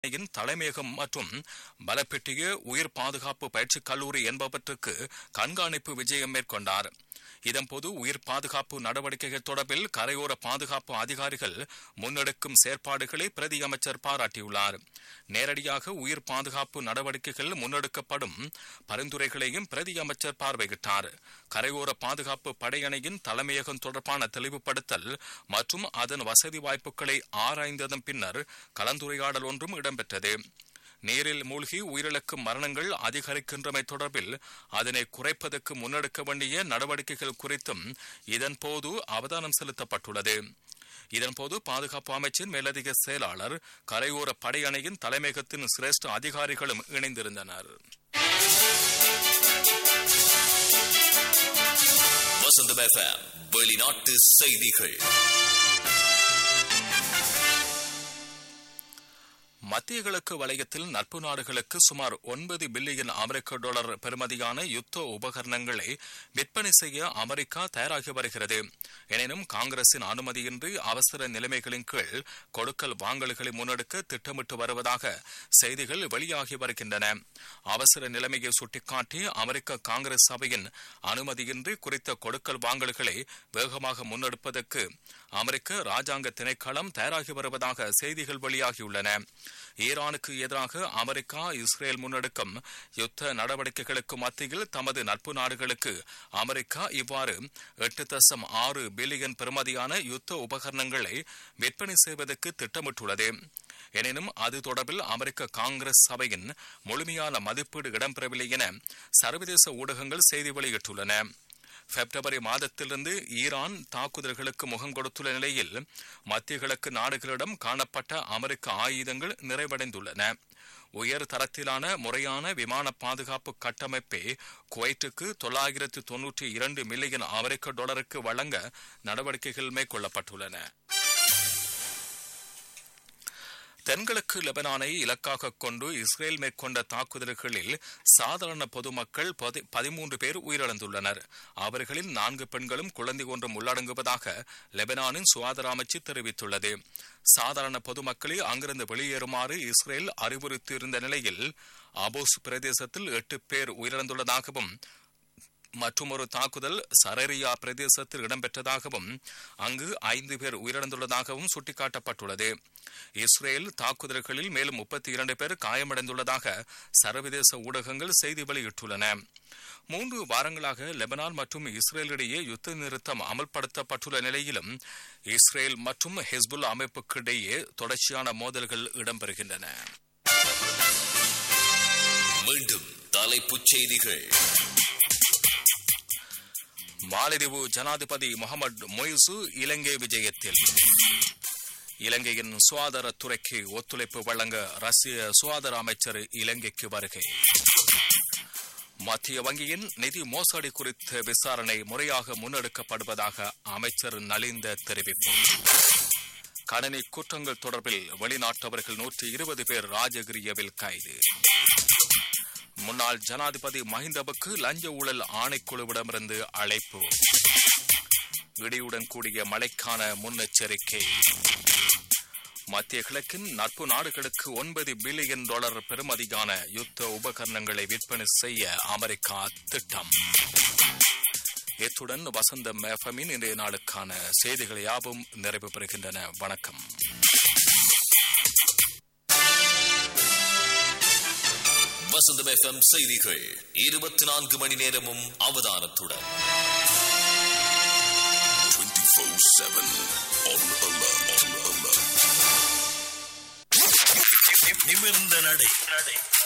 யின் தலைமையகம் மற்றும் பலப்பெட்டிய உயிர் பாதுகாப்பு பயிற்சி கல்லூரி என்பவற்றுக்கு கண்காணிப்பு விஜயம் மேற்கொண்டார் இதன்போது உயிர் பாதுகாப்பு நடவடிக்கைகள் தொடர்பில் கரையோர பாதுகாப்பு அதிகாரிகள் முன்னெடுக்கும் செயற்பாடுகளை பிரதி அமைச்சர் பாராட்டியுள்ளார் நேரடியாக உயிர் பாதுகாப்பு நடவடிக்கைகள் முன்னெடுக்கப்படும் பரிந்துரைகளையும் பிரதி அமைச்சர் பார்வையிட்டார் கரையோர பாதுகாப்பு படையணையின் தலைமையகம் தொடர்பான தெளிவுபடுத்தல் மற்றும் அதன் வசதி வாய்ப்புகளை ஆராய்ந்ததன் பின்னர் கலந்துரையாடல் ஒன்றும் இடம்பெற்றது நீரில் மூழ்கி உயிரிழக்கும் மரணங்கள் அதிகரிக்கின்றமை தொடர்பில் அதனை குறைப்பதற்கு முன்னெடுக்க வேண்டிய நடவடிக்கைகள் குறித்தும் இதன்போது அவதானம் செலுத்தப்பட்டுள்ளது இதன்போது பாதுகாப்பு அமைச்சின் மேலதிக செயலாளர் கரையோர படையணையின் தலைமையகத்தின் சிரேஷ்ட அதிகாரிகளும் இணைந்திருந்தனர் வசந்தம் எஃப்எம் வெளிநாட்டு செய்திகள் மத்திய கிழக்கு வலயத்தில் நட்பு நாடுகளுக்கு சுமார் ஒன்பது பில்லியன் அமெரிக்க டாலர் பெறுமதியான யுத்த உபகரணங்களை விற்பனை செய்ய அமெரிக்கா தயாராகி வருகிறது எனினும் காங்கிரசின் அனுமதியின்றி அவசர நிலைமைகளின் கீழ் கொடுக்கல் வாங்கல்களை முன்னெடுக்க திட்டமிட்டு வருவதாக செய்திகள் வெளியாகி வருகின்றன அவசர நிலைமையை சுட்டிக்காட்டி அமெரிக்க காங்கிரஸ் சபையின் அனுமதியின்றி குறித்த கொடுக்கல் வாங்கல்களை வேகமாக முன்னெடுப்பதற்கு அமெரிக்க ராஜாங்க திணைக்களம் தயாராகி வருவதாக செய்திகள் வெளியாகியுள்ளன ஈரானுக்கு எதிராக அமெரிக்கா இஸ்ரேல் முன்னெடுக்கும் யுத்த நடவடிக்கைகளுக்கு மத்தியில் தமது நட்பு நாடுகளுக்கு அமெரிக்கா இவ்வாறு எட்டு தசம் ஆறு பில்லியன் பெறுமதியான யுத்த உபகரணங்களை விற்பனை செய்வதற்கு திட்டமிட்டுள்ளது எனினும் அது தொடர்பில் அமெரிக்க காங்கிரஸ் சபையின் முழுமையான மதிப்பீடு இடம்பெறவில்லை என சர்வதேச ஊடகங்கள் செய்தி வெளியிட்டுள்ளன பிப்ரவரி மாதத்திலிருந்து ஈரான் தாக்குதல்களுக்கு முகம் கொடுத்துள்ள நிலையில் மத்திய கிழக்கு நாடுகளிடம் காணப்பட்ட அமெரிக்க ஆயுதங்கள் நிறைவடைந்துள்ளன உயர் தரத்திலான முறையான விமான பாதுகாப்பு கட்டமைப்பை குவைட்டுக்கு தொள்ளாயிரத்து தொன்னூற்றி இரண்டு மில்லியன் அமெரிக்க டாலருக்கு வழங்க நடவடிக்கைகள் மேற்கொள்ளப்பட்டுள்ளன தென்கிழக்கு லெபனானை இலக்காக கொண்டு இஸ்ரேல் மேற்கொண்ட தாக்குதல்களில் சாதாரண பொதுமக்கள் பதிமூன்று பேர் உயிரிழந்துள்ளனர் அவர்களில் நான்கு பெண்களும் குழந்தை ஒன்றும் உள்ளடங்குவதாக லெபனானின் சுகாதார அமைச்சு தெரிவித்துள்ளது சாதாரண பொதுமக்களை அங்கிருந்து வெளியேறுமாறு இஸ்ரேல் அறிவுறுத்தியிருந்த நிலையில் அபோஸ் பிரதேசத்தில் எட்டு பேர் உயிரிழந்துள்ளதாகவும் மற்றொரு தாக்குதல் சரரியா பிரதேசத்தில் இடம்பெற்றதாகவும் அங்கு ஐந்து பேர் உயிரிழந்துள்ளதாகவும் சுட்டிக்காட்டப்பட்டுள்ளது இஸ்ரேல் தாக்குதல்களில் மேலும் முப்பத்தி இரண்டு பேர் காயமடைந்துள்ளதாக சர்வதேச ஊடகங்கள் செய்தி வெளியிட்டுள்ளன மூன்று வாரங்களாக லெபனான் மற்றும் இஸ்ரேலிடையே யுத்த நிறுத்தம் அமல்படுத்தப்பட்டுள்ள நிலையிலும் இஸ்ரேல் மற்றும் ஹிஸ்புல் அமைப்புக்கிடையே தொடர்ச்சியான மோதல்கள் இடம்பெறுகின்றன மீண்டும் தலைப்புச் செய்திகள் மாலத்தீவு ஜனாதிபதி முகமது மொய்சு இலங்கை விஜயத்தில் இலங்கையின் சுகாதாரத்துறைக்கு ஒத்துழைப்பு வழங்க ரஷ்ய சுகாதார அமைச்சர் இலங்கைக்கு வருகை மத்திய வங்கியின் நிதி மோசடி குறித்த விசாரணை முறையாக முன்னெடுக்கப்படுவதாக அமைச்சர் நலிந்த தெரிவிப்பு கணனி குற்றங்கள் தொடர்பில் வெளிநாட்டவர்கள் நூற்றி இருபது பேர் ராஜகிரியவில் கைது முன்னாள் ஜனாதிபதி மஹிந்தவுக்கு லஞ்ச ஊழல் ஆணைக்குழுவிடமிருந்து அழைப்பு இடியுடன் கூடிய மழைக்கான முன்னெச்சரிக்கை மத்திய கிழக்கின் நட்பு நாடுகளுக்கு ஒன்பது பில்லியன் டாலர் பெறுமதியான யுத்த உபகரணங்களை விற்பனை செய்ய அமெரிக்கா திட்டம் இத்துடன் வசந்தம் எஃப்எம்மின் இன்றைய நாளுக்கான செய்திகள் யாவும் நிறைவு பெறுகின்றன வணக்கம் வசந்தம் எஃப்எம் செய்திகள் இருபத்தி நான்கு மணி நேரமும் அவதானத்துடன் நிமிர்ந்த நடை